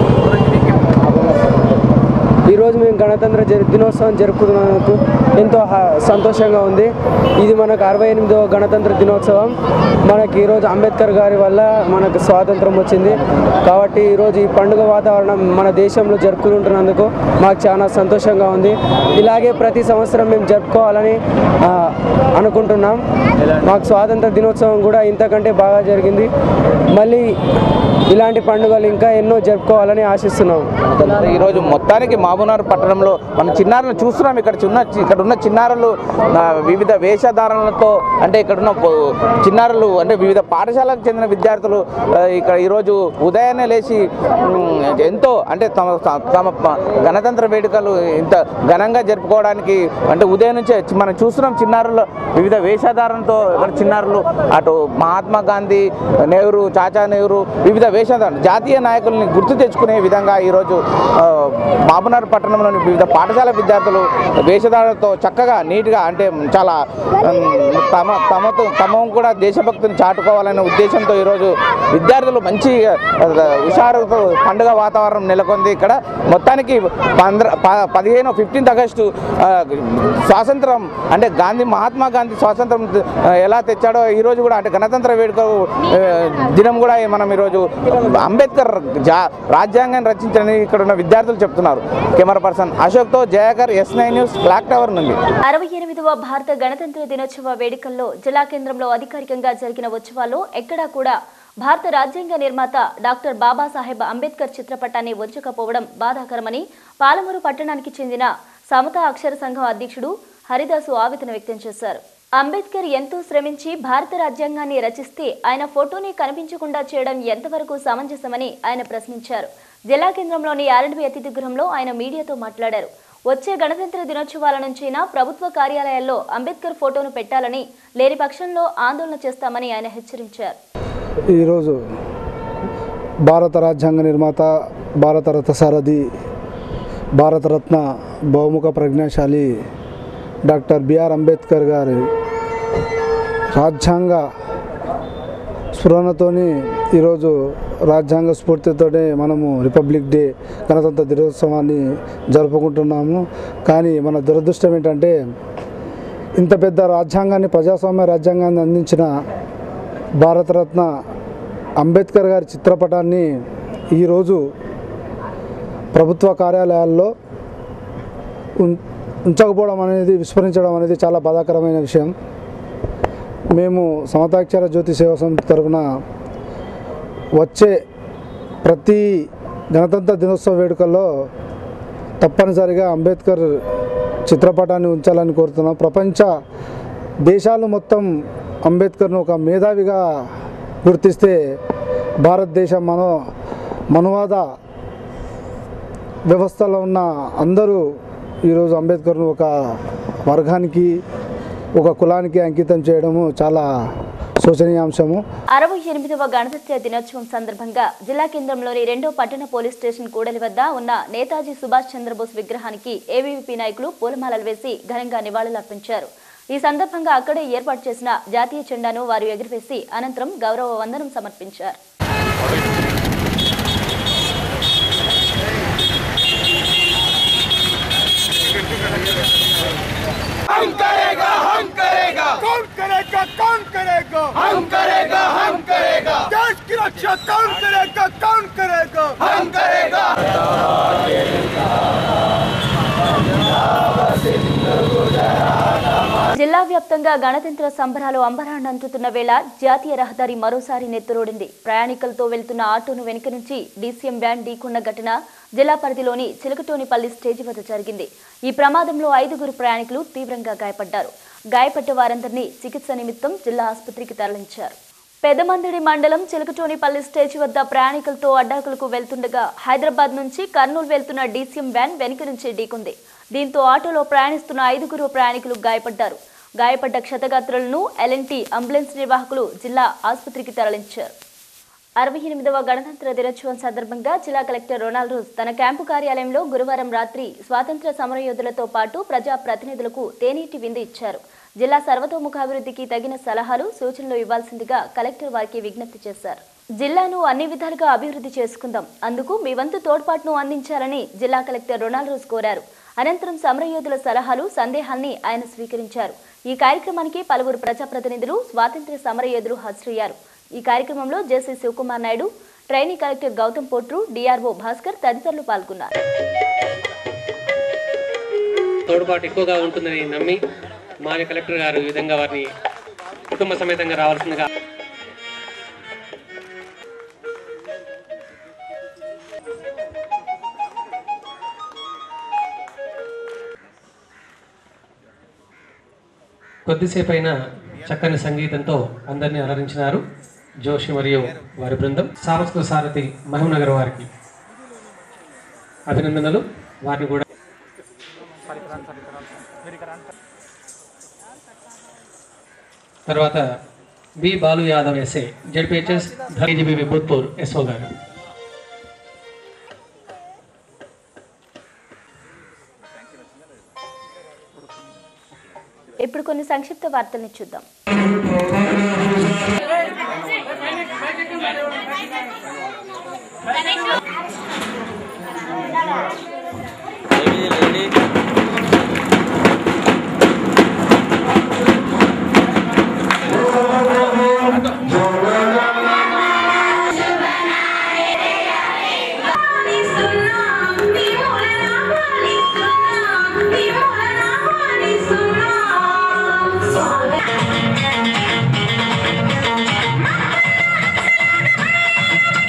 ఈరోజు మేము గణతంత్ర జరి దినోత్సవం జరుపుకున్నందుకు ఎంతో హ- సంతోషంగా ఉంది ఇది మనకు అరవై ఎనిమిదవ గణతంత్ర దినోత్సవం మనకి ఈరోజు అంబేద్కర్ గారి వల్ల మనకు స్వాతంత్రం వచ్చింది కాబట్టి ఈరోజు ఈ పండుగ వాతావరణం మన దేశంలో జరుపుకుంటున్నందుకు మాకు చాలా సంతోషంగా ఉంది ఇలాగే ప్రతి సంవత్సరం మేము జరుపుకోవాలని ఆ, అనుకుంటున్నాం మాకు స్వాతంత్ర దినోత్సవం కూడా ఇంతకంటే బాగా జరిగింది మళ్ళీ ఇలాంటి పండుగలు ఇంకా ఎన్నో జరుపుకోవాలని ఆశిస్తున్నాం ఈరోజు మొత్తానికి మాబునార్ పట్టణంలో మన చిన్నారులు చూస్తున్నాం ఇక్కడ చిన్న ఇక్కడ ఉన్న చిన్నారులు ఆ, వివిధ వేషధారణలతో అంటే ఇక్కడ ఉన్న పో- చిన్నారులు అంటే వివిధ పాఠశాలకు చెందిన విద్యార్థులు ఆ, ఇక్కడ ఈరోజు ఉదయాన్నే లేచి ఉమ్, ఎంతో అంటే తమ తమ ప- గణతంత్ర వేడుకలు ఇంత ఘనంగా జరుపుకోవడానికి అంటే ఉదయం నుంచే చి- మనం చూస్తున్నాం చిన్నారులు వివిధ వేషధారణతో ఇక్కడ చిన్నారులు అటు మహాత్మా గాంధీ నెహ్రూ చాచా నెహ్రూ వివిధ వేషధారణ జాతీయ నాయకుల్ని గుర్తు తెచ్చుకునే విధంగా ఈరోజు ఆ, మాబునార్ పట్టణంలోని వివిధ పాఠశాల విద్యార్థులు వేషధారణతో చక్కగా నీట్గా అంటే చాలా ఉమ్, తమ తమతో తమ కూడా దేశభక్తిని చాటుకోవాలనే ఉద్దేశంతో ఈరోజు విద్యార్థులు మంచి ఆ, హుషారుతో పండుగ వాతావరణం నెలకొంది ఇక్కడ మొత్తానికి పంద్ర ప- పదిహేను ఫిఫ్టీన్త్ ఆగస్టు ఆ, స్వాతంత్రం అంటే గాంధీ మహాత్మా గాంధీ స్వాతంత్రం ఆ, ఎలా తెచ్చాడో ఈరోజు కూడా అంటే గణతంత్ర వేడుక ఆ, దినం కూడా మనం ఈరోజు అంబేద్కర్ జా రాజ్యాంగాన్ని రచించని ఇక్కడ ఉన్న విద్యార్థులు చెప్తున్నారు కెమెరా పర్సన్ అశోక్తో Jayakar S nine news clock tower నుండి అరవై ఎనిమిదవ భారత గణతంత్ర దినోత్సవ వేడుకల్లో జిల్లా కేంద్రంలో అధికారికంగా జరిగిన ఉత్సవాల్లో ఎక్కడా కూడా భారత రాజ్యాంగ నిర్మాత డాక్టర్ బాబాసాహెబ్ అంబేద్కర్ చిత్రపటాన్ని ఉంచకపోవడం బాధాకరమని పాలమూరు పట్టణానికి చెందిన సమత అక్షర సంఘం అధ్యక్షుడు హరిదాసు ఆవేదన వ్యక్తం చేశారు అంబేద్కర్ ఎంతో శ్రమించి భారత రాజ్యాంగాన్ని రచిస్తే ఆయన ఫోటోని కనిపించకుండా చేయడం ఎంతవరకు సమంజసమని ఆయన ప్రశ్నించారు జిల్లా కేంద్రంలోని ఆర్ఎండ్బి అతిథి గృహంలో ఆయన మీడియాతో మాట్లాడారు వచ్చే గణతంత్ర దినోత్సవాల నుంచైనా ప్రభుత్వ కార్యాలయాల్లో అంబేద్కర్ ఫోటోను పెట్టాలని లేని పక్షంలో ఆందోళన చేస్తామని ఆయన హెచ్చరించారు ఈరోజు భారత రాజ్యాంగ నిర్మాత భారత రథసారథి భారతరత్న బహుముఖ ప్రజ్ఞాశాలి డాక్టర్ బిఆర్ అంబేద్కర్ గారి రాజ్యాంగ స్ఫురణతోని ఈరోజు రాజ్యాంగ స్ఫూర్తితోనే మనము రిపబ్లిక్ డే గణతంత్ర దినోత్సవాన్ని జరుపుకుంటున్నాము కానీ మన దురదృష్టం ఏంటంటే ఇంత పెద్ద రాజ్యాంగాన్ని ప్రజాస్వామ్య రాజ్యాంగాన్ని అందించిన భారతరత్న అంబేద్కర్ గారి చిత్రపటాన్ని ఈరోజు ప్రభుత్వ కార్యాలయాల్లో ఉం- ఉంచకపోవడం అనేది విస్మరించడం అనేది చాలా బాధాకరమైన విషయం మేము సమతాక్షర జ్యోతి సేవ సమితి తరఫున వచ్చే ప్రతి గణతంత్ర దినోత్సవ వేడుకల్లో తప్పనిసరిగా అంబేద్కర్ చిత్రపటాన్ని ఉంచాలని కోరుతున్నాం ప్రపంచ దేశాలు మొత్తం అంబేద్కర్ను ఒక మేధావిగా గుర్తిస్తే భారతదేశం మనో మనువాద వ్యవస్థలో ఉన్న అందరూ ఈరోజు అంబేద్కర్ను ఒక వర్గానికి ఒక కులానికి అంకితం చేయడము చాలా శోచనీయాంశము అరవై ఎనిమిదవ గణతంత్ర దినోత్సవం సందర్భంగా జిల్లా కేంద్రంలోని రెండో పట్టణ పోలీస్ స్టేషన్ కూడలి వద్ద ఉన్న నేతాజీ సుభాష్ చంద్రబోస్ విగ్రహానికి ఏవీవీపీ నాయకులు పూలమాలలు వేసి ఘనంగా నివాళులర్పించారు ఈ సందర్భంగా అక్కడే ఏర్పాటు చేసిన జాతీయ జెండాను వారు ఎగురవేసి అనంతరం గౌరవ వందనం సమర్పించారు हम करेगा हम करेगा कौन करेगा कौन करेगा हम करेगा हम करेगा देश की रक्षा कौन करेगा कौन करेगा हम करेगा జిల్లా వ్యాప్తంగా గణతంత్ర సంబరాలు అంబరాన్ని అందుతున్న వేళ జాతీయ రహదారి మరోసారి నెత్తురోడింది ప్రయాణికులతో వెళ్తున్న ఆటోను వెనుక నుంచి డీసీఎం వ్యాన్ ఢీకొన్న ఘటన జిల్లా పరిధిలోని చిలకటోనిపల్లి స్టేజి వద్ద జరిగింది ఈ ప్రమాదంలో ఐదుగురు ప్రయాణికులు తీవ్రంగా గాయపడ్డారు గాయపడ్డ వారందరినీ చికిత్స నిమిత్తం జిల్లా ఆసుపత్రికి తరలించారు పెదమందిడి మండలం చిలకటోనిపల్లి స్టేజ్ వద్ద ప్రయాణికులతో అడ్డాకులకు వెళ్తుండగా హైదరాబాద్ నుంచి కర్నూలు వెళ్తున్న డీసీఎం వ్యాన్ వెనుక నుంచి ఢీకొంది దీంతో ఆటోలో ప్రయాణిస్తున్న ఐదుగురు ప్రయాణికులు గాయపడ్డారు గాయపడ్డ క్షతగాత్రులను ఎల్ఎన్టీ అంబులెన్స్ నిర్వాహకులు జిల్లా ఆసుపత్రికి తరలించారు అరవై ఎనిమిదవ గణతంత్ర దినోత్సవం సందర్భంగా జిల్లా కలెక్టర్ రొనాల్డ్ రోజ్ తన క్యాంపు కార్యాలయంలో గురువారం రాత్రి స్వాతంత్ర సమరయోధులతో పాటు ప్రజా ప్రతినిధులకు తేనీటి విందు ఇచ్చారు జిల్లా సర్వతోముఖాభివృద్ధికి తగిన సలహాలు సూచనలు ఇవ్వాల్సిందిగా కలెక్టర్ వారికి విజ్ఞప్తి చేశారు జిల్లాను అన్ని విధాలుగా అభివృద్ధి చేసుకుందాం అందుకు మీ వంతు తోడ్పాటును అందించాలని జిల్లా కలెక్టర్ రొనాల్డ్ రోజ్ కోరారు అనంతరం సమరయోధుల సలహాలు సందేహాల్ని ఆయన స్వీకరించారు ఈ కార్యక్రమానికి పలువురు ప్రజాప్రతినిధులు స్వాతంత్ర్య సమరయోధులు హాజరయ్యారు ఈ కార్యక్రమంలో JC Shivakumar Naidu trainee collector Gautham Potru DRO Bhaskar తదితరులు పాల్గొన్నారు తోడ్పాటు ఎక్కువగా ఉంటుందని నమ్మి మాన్య కలెక్టర్ గారు ఈ విధంగా వారిని కుటుంబ సమేతంగా రావాల్సిందిగా కొద్దిసేపు అయినా చక్కని సంగీతంతో అందరినీ అలరించినారు జోషి మరియు వారి బృందం సాంస్కృతిక సారథి మహబూబ్నగర్ వారికి అభినందనలు వారిని కూడా తర్వాత B Balu Yadav SA ZPHS ధరీజీబీ భూత్పూర్ ఎస్ఓ గారు ఇప్పుడు కొన్ని సంక్షిప్త వార్తల్ని చూద్దాం Thank you.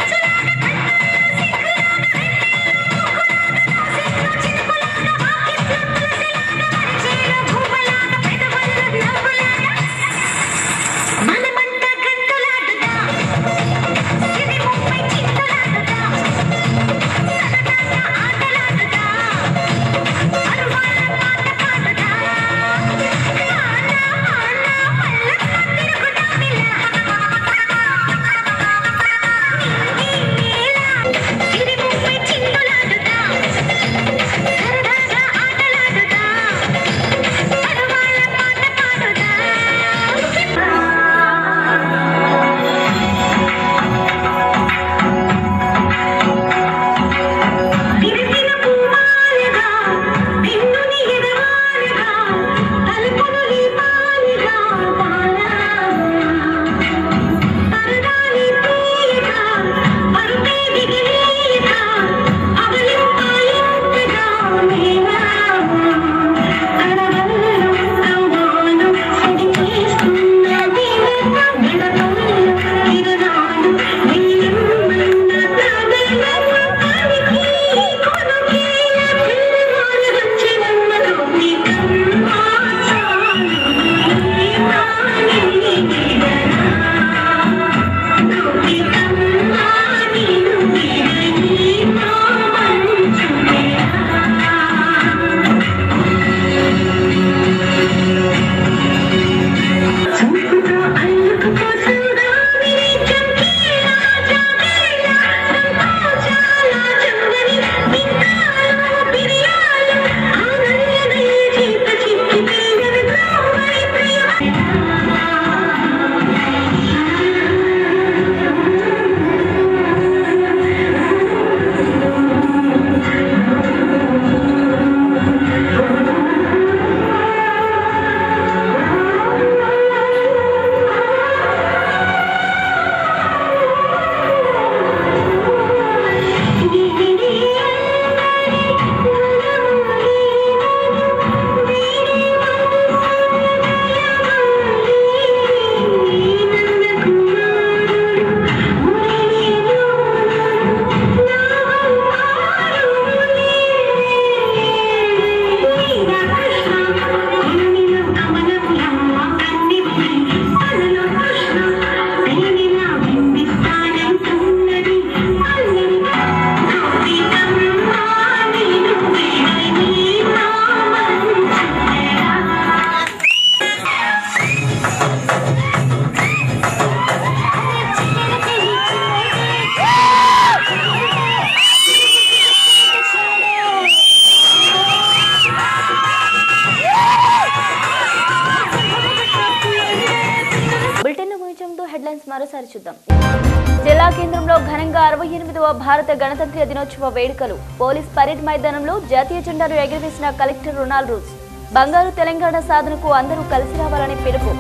హెడ్లైన్స్ మరోసారి చూద్దాం జిల్లా కేంద్రంలో ఘనంగా అరవై ఎనిమిదవ భారత గణతంత్ర దినోత్సవ వేడుకలు పోలీస్ పరేడ్ మైదానంలో జాతీయ జెండాను ఎగురవేసిన కలెక్టర్ రొనాల్డ్ రూస్ బంగారు తెలంగాణ సాధనకు అందరూ కలిసి రావాలని పిలుపు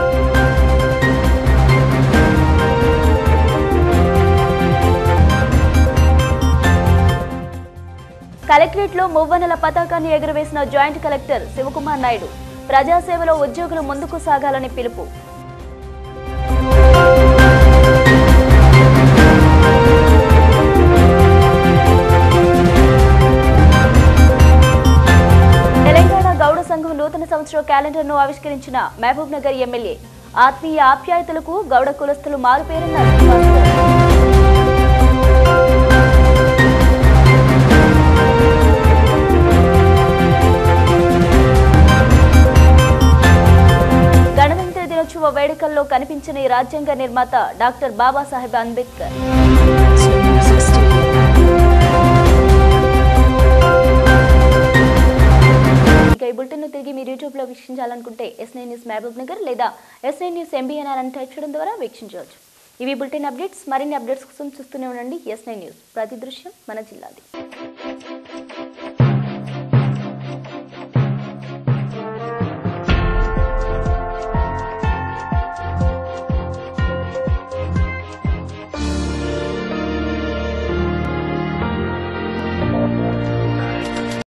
కలెక్టరేట్లో మువ్వనెల పతాకాన్ని ఎగురవేసిన జాయింట్ కలెక్టర్ శివకుమార్ నాయుడు ప్రజాసేవలో ఉద్యోగులు ముందుకు సాగాలని పిలుపు తెలంగాణ గౌడ సంఘం నూతన సంవత్సర క్యాలెండర్ను ఆవిష్కరించిన మహబూబ్ నగర్ ఎమ్మెల్యే ఆత్మీయ ఆప్యాయతలకు గౌడ కులస్తులు మారుపేరన్నారు గణతంత్ర దినోత్సవ వేడుకల్లో కనిపించిన ఈ రాజ్యాంగ నిర్మాత డాక్టర్ బాబాసాహెబ్ అంబేద్కర్ ఇక ఈ బులెటిన్ తిరిగి మీరు యూట్యూబ్ లో వీక్షించాలనుకుంటే S nine news Mahbubnagar లేదా ఎస్ నైన్ న్యూస్ ఎంబీఎన్ఆర్ అని టైప్ చేయడం ద్వారా వీక్షించవచ్చు ఇవి బులెటిన్ అప్డేట్స్ మరిన్ని అప్డేట్స్ కోసం చూస్తూనే ఉండండి ఎస్ నైన్ న్యూస్ ప్రతి దృశ్యం మన జిల్లాది